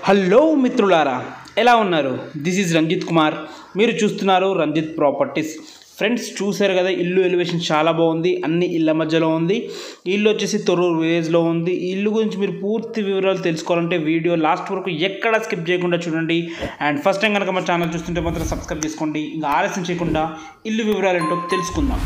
hello మిత్రులారా ఎలా ఉన్నారు దిస్ ఈజ్ రంజిత్ కుమార్ మీరు చూస్తున్నారు రంజిత్ ప్రాపర్టీస్ ఫ్రెండ్స్ చూశారు కదా ఇల్లు ఎలివేషన్ చాలా బాగుంది అన్ని ఇళ్ళ మధ్యలో ఉంది ఈ ఇల్లు వచ్చేసి తొర్రూరు విలేజ్లో ఉంది ఈ ఇల్లు గురించి మీరు పూర్తి వివరాలు తెలుసుకోవాలంటే వీడియో లాస్ట్ వరకు ఎక్కడ స్కిప్ చేయకుండా చూడండి అండ్ ఫస్ట్ టైం కనుక మా ఛానల్ చూస్తుంటే మాత్రం సబ్స్క్రైబ్ చేసుకోండి ఇంకా ఆలస్యం చేయకుండా ఇల్లు వివరాలు ఏంటో తెలుసుకుందాం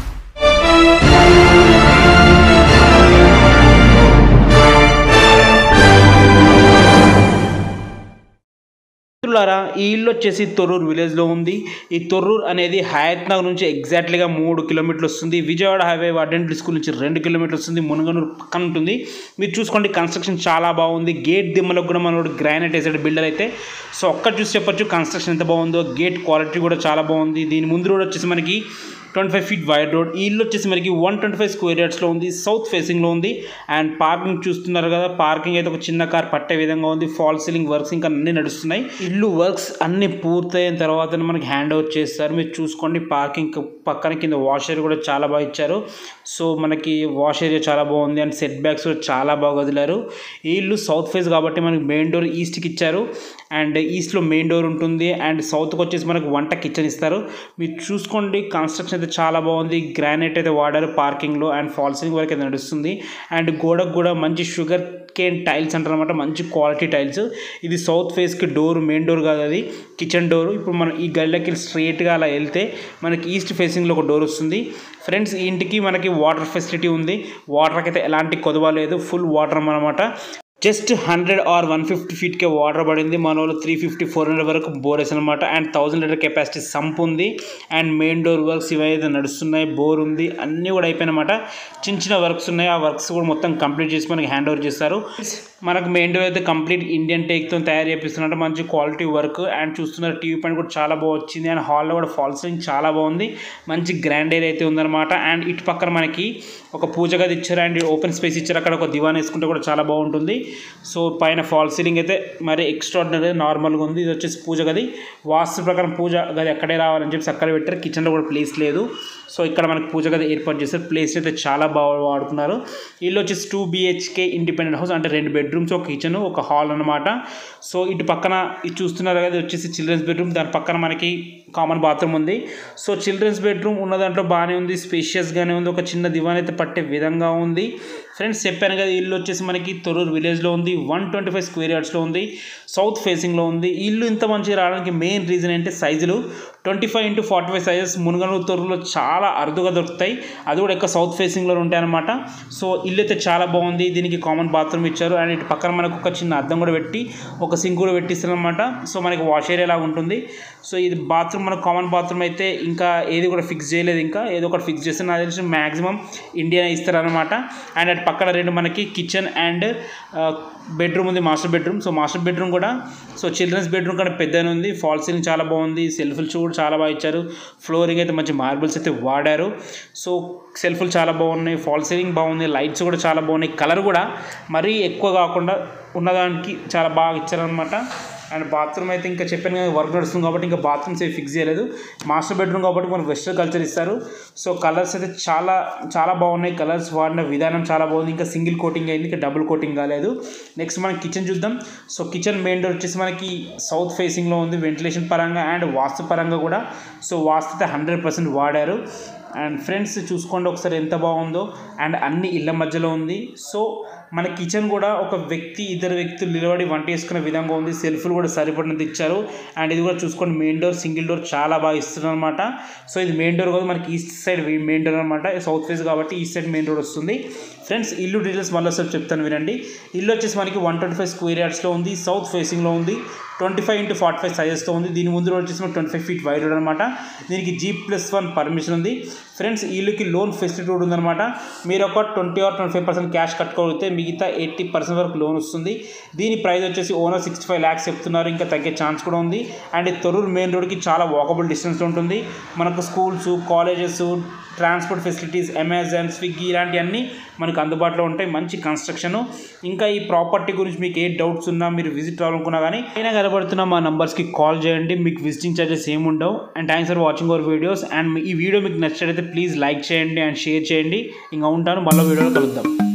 మిత్రులారా ఈ ఇల్లు వచ్చేసి తొర్రూరు విలేజ్లో ఉంది ఈ తొర్రూరు అనేది హయత్ నగర్ నుంచి ఎగ్జాక్ట్లీగా మూడు కిలోమీటర్లు వస్తుంది విజయవాడ హైవే వార్డెంటల్ స్కూల్ నుంచి రెండు కిలోమీటర్లు వస్తుంది మునగనూరు పక్కన ఉంటుంది మీరు చూసుకోండి కన్స్ట్రక్షన్ చాలా బాగుంది గేట్ దిమ్మలకు కూడా మనోడు గ్రానైట్ వేసాడు బిల్డర్ అయితే సో ఒక్కటి చూసి చెప్పొచ్చు కన్స్ట్రక్షన్ ఎంత బాగుందో గేట్ క్వాలిటీ కూడా చాలా బాగుంది దీని ముందు రోడ్ వచ్చేసి మనకి twenty five feet wide road ఈ ఇల్లు వచ్చేసి మనకి వన్ ట్వంటీ ఫైవ్ స్క్వేర్ యార్డ్స్లో ఉంది సౌత్ ఫేసింగ్లో ఉంది అండ్ పార్కింగ్ చూస్తున్నారు కదా పార్కింగ్ అయితే ఒక చిన్న కార్ పట్టే విధంగా ఉంది ఫాల్ సీలింగ్ వర్క్స్ ఇంకా అన్ని నడుస్తున్నాయి ఇల్లు వర్క్స్ అన్ని పూర్తయిన తర్వాత మనకి హ్యాండ్ ఓవర్ చేస్తారు మీరు చూసుకోండి పార్కింగ్ పక్కన కింద వాష్ ఏరియా కూడా చాలా బాగా ఇచ్చారు సో మనకి వాష్ ఏరియా చాలా బాగుంది అండ్ సెట్ బ్యాక్స్ కూడా చాలా బాగా వదిలారు ఈ ఇల్లు సౌత్ ఫేస్ కాబట్టి మనకి మెయిన్ డోర్ ఈస్ట్కి ఇచ్చారు అండ్ ఈస్ట్లో మెయిన్ డోర్ ఉంటుంది అండ్ సౌత్కి వచ్చేసి మనకు వంట కిచెన్ ఇస్తారు మీరు చూసుకోండి కన్స్ట్రక్షన్ అయితే చాలా బాగుంది గ్రానైట్ అయితే వాడారు పార్కింగ్లో అండ్ ఫాల్ సీలింగ్ వరకు అయితే నడుస్తుంది అండ్ గోడకు కూడా మంచి షుగర్ కేన్ టైల్స్ అంటారు అనమాట మంచి క్వాలిటీ టైల్స్ ఇది సౌత్ ఫేస్కి డోర్ మెయిన్ డోర్ కాదు అది కిచెన్ డోర్ ఇప్పుడు మనం ఈ గల్లకి స్ట్రైట్గా అలా వెళ్తే మనకి ఈస్ట్ ఫేసింగ్లో ఒక డోర్ వస్తుంది ఫ్రెండ్స్ ఈ ఇంటికి మనకి వాటర్ ఫెసిలిటీ ఉంది వాటర్కి అయితే ఎలాంటి కొదవ లేదు ఫుల్ వాటర్ అనమాట just hundred or one fifty ఫీట్కే వాటర్ పడింది మన వాళ్ళు త్రీ ఫిఫ్టీ ఫోర్ హండ్రెడ్ వరకు బోర్ వేసాను అనమాట and thousand litre capacity sump ఉంది అండ్ మెయిన్ డోర్ వర్క్స్ ఇవైతే నడుస్తున్నాయి బోర్ ఉంది అన్నీ కూడా అయిపోయినమాట చిన్న చిన్న వర్క్స్ ఉన్నాయి ఆ వర్క్స్ కూడా మొత్తం కంప్లీట్ చేసి మనకి హ్యాండ్ ఓవర్ చేస్తారు మనకు మెయిన్ డోర్ అయితే కంప్లీట్ ఇండియన్ టేక్తో తయారు చేపిస్తున్నట్టు మంచి క్వాలిటీ వర్క్ అండ్ చూస్తున్నారు టీవీ పాయింట్ కూడా చాలా బాగా వచ్చింది అండ్ హాల్లో కూడా ఫాల్ సీలింగ్ చాలా బాగుంది మంచి గ్రాండ్ ఏరియా అయితే ఉందన్నమాట అండ్ ఇటు పక్కన మనకి ఒక పూజ గది ఇచ్చారు అండ్ ఓపెన్ స్పేస్ ఇచ్చారు అక్కడ ఒక దివాన్ వేసుకుంటే కూడా చాలా బాగుంటుంది సో పైన ఫాల్ సీలింగ్ అయితే మరి ఎక్స్ట్రాడినరీ నార్మల్గా ఉంది ఇది వచ్చేసి పూజ గది వాస్తు ప్రకారం పూజ గది అక్కడే రావాలని చెప్పి అక్కడ పెట్టారు కిచెన్లో కూడా ప్లేస్ లేదు సో ఇక్కడ మనకి పూజ గది ఏర్పాటు చేశారు ప్లేస్ అయితే చాలా బాగా వాడుకున్నారు ఇల్లు వచ్చేసి టూ బిహెచ్కే ఇండిపెండెంట్ హౌస్ అంటే రెండు బెడ్రూమ్స్ ఒక కిచెన్ ఒక హాల్ అనమాట సో ఇటు పక్కన ఇది చూస్తున్నారు కదా వచ్చేసి చిల్డ్రన్స్ బెడ్రూమ్ దాని పక్కన మనకి కామన్ బాత్రూమ్ ఉంది సో చిల్డ్రన్స్ బెడ్రూమ్ ఉన్న దాంట్లో బాగానే ఉంది స్పేషియస్గానే ఉంది ఒక చిన్న దివాన్ అయితే పట్టే విధంగా ఉంది ఫ్రెండ్స్ చెప్పాను కదా ఇల్లు వచ్చేసి మనకి తొరూరు విలేజ్లో ఉంది వన్ ట్వంటీ ఫైవ్ స్క్వేర్ యార్డ్స్లో ఉంది సౌత్ ఫేసింగ్లో ఉంది ఈ ఇల్లు ఇంత మంచిగా రావడానికి మెయిన్ రీజన్ ఏంటంటే సైజులు twenty five into forty five sizes Munaganuru తొర్రులో చాలా అరుదుగా దొరుకుతాయి అది కూడా ఎక్కువ సౌత్ ఫేసింగ్లో ఉంటాయి అనమాట సో ఇల్లు అయితే చాలా బాగుంది దీనికి కామన్ బాత్రూమ్ ఇచ్చారు అండ్ ఇటు పక్కన మనకు ఒక చిన్న అద్దం కూడా పెట్టి ఒక సింక్ కూడా పెట్టిస్తారు అనమాట సో మనకి వాష్ ఏరియా లాగా ఉంటుంది సో ఇది బాత్రూమ్ మనకు కామన్ బాత్రూమ్ అయితే ఇంకా ఏది కూడా ఫిక్స్ చేయలేదు ఇంకా ఏదో ఒకటి ఫిక్స్ చేస్తే నాకు తెలిసి మ్యాక్సిమం ఇండియా ఇస్తారనమాట అండ్ అటు పక్కన రెండు మనకి కిచెన్ అండ్ బెడ్రూమ్ ఉంది master bedroom so master bedroom కూడా సో చిల్డ్రన్స్ బెడ్రూమ్ కూడా పెద్దనే ఉంది ఫాల్ సీలింగ్ చాలా బాగుంది సెల్ఫ్లు కూడా చాలా బాగా ఇచ్చారు ఫ్లోరింగ్ అయితే మంచి మార్బుల్స్ అయితే వాడారు సో సెల్ఫ్లు చాలా బాగున్నాయి ఫాల్ సీలింగ్ బాగుంది లైట్స్ కూడా చాలా బాగున్నాయి కలర్ కూడా మరీ ఎక్కువ కాకుండా ఉన్నదానికి చాలా బాగా ఇచ్చారనమాట అండ్ బాత్రూమ్ అయితే ఇంకా చెప్పాను కదా వర్క్ నడుస్తుంది కాబట్టి ఇంకా బాత్రూమ్స్ ఏవి ఫిక్స్ చేయలేదు మాస్టర్ బెడ్రూమ్ కాబట్టి మనకు వెస్టర్న్ కల్చర్ ఇస్తారు సో కలర్స్ అయితే చాలా చాలా బాగున్నాయి కలర్స్ వాడిన విధానం చాలా బాగుంది ఇంకా సింగిల్ కోటింగ్ అయింది ఇంకా డబుల్ కోటింగ్ కాలేదు నెక్స్ట్ మనం కిచెన్ చూద్దాం సో కిచెన్ మెయిన్ డోర్ వచ్చేసి మనకి సౌత్ ఫేసింగ్లో ఉంది వెంటిలేషన్ పరంగా అండ్ వాస్తు పరంగా కూడా సో వాస్తు అయితే హండ్రెడ్ పర్సెంట్ వాడారు అండ్ ఫ్రెండ్స్ చూసుకోండి ఒకసారి ఎంత బాగుందో అండ్ అన్ని ఇళ్ళ మధ్యలో ఉంది సో మన కిచెన్ కూడా ఒక వ్యక్తి ఇద్దరు వ్యక్తులు నిలబడి వంట చేసుకునే విధంగా ఉంది సెల్ఫ్లు కూడా సరిపడినంత ఇచ్చారు అండ్ ఇది కూడా చూసుకోండి మెయిన్ డోర్ సింగిల్ డోర్ చాలా బాగా ఇస్తున్నారు అనమాట సో ఇది మెయిన్ డోర్ కాదు మనకి ఈస్ట్ సైడ్ మెయిన్ డోర్ అనమాట సౌత్ ఫేస్ కాబట్టి ఈస్ట్ సైడ్ మెయిన్ డోర్ వస్తుంది ఫ్రెండ్స్ ఇల్లు డీటెయిల్స్ మళ్ళీ సార్ చెప్తాను వినండి ఇల్లు వచ్చేసి మనకి వన్ ట్వంటీ ఫైవ్ స్క్వేర్ యార్డ్స్లో ఉంది సౌత్ ఫేసింగ్లో ఉంది twenty five into forty five సైజెస్తో ఉంది దీని ముందు రోడ్ వచ్చేసి twenty five feet wide road అనమాట దీనికి జీ ప్లస్ వన్ పర్మిషన్ ఉంది ఫ్రెండ్స్ ఇల్లుకి లోన్ ఫెసిలిటీ కూడా ఉందన్నమాట మీరు ఒక twenty or twenty five percent cash కట్టుకోగలిగితే మిగతా ఎయిటీ పర్సెంట్ వరకు లోన్ వస్తుంది దీని ప్రైస్ వచ్చేసి ఓనర్ సిక్స్టీ ఫైవ్ ల్యాక్స్ చెప్తున్నారు ఇంకా తగ్గే ఛాన్స్ కూడా ఉంది అండ్ తొరూరు మెయిన్ రోడ్కి చాలా వాకబుల్ డిస్టెన్స్ ఉంటుంది మనకు schools colleges transport facilities Amazon Swiggy ఇలాంటివన్నీ మనకు అందుబాటులో ఉంటాయి మంచి కన్స్ట్రక్షన్ ఇంకా ఈ ప్రాపర్టీ గురించి మీకు ఏ డౌట్స్ ఉన్నా మీరు విజిట్ అవ్వాలనుకున్నా కానీ అయినా కనబడుతున్న మా నంబర్స్కి కాల్ చేయండి మీకు విజిటింగ్ ఛార్జెస్ ఏమి ఉండవు and thanks for watching our videos and ఈ వీడియో మీకు నచ్చినట్లయితే ప్లీజ్ లైక్ చేయండి అండ్ షేర్ చేయండి ఇంకా ఉంటాను మళ్ళీ వీడియోలో కలుద్దాం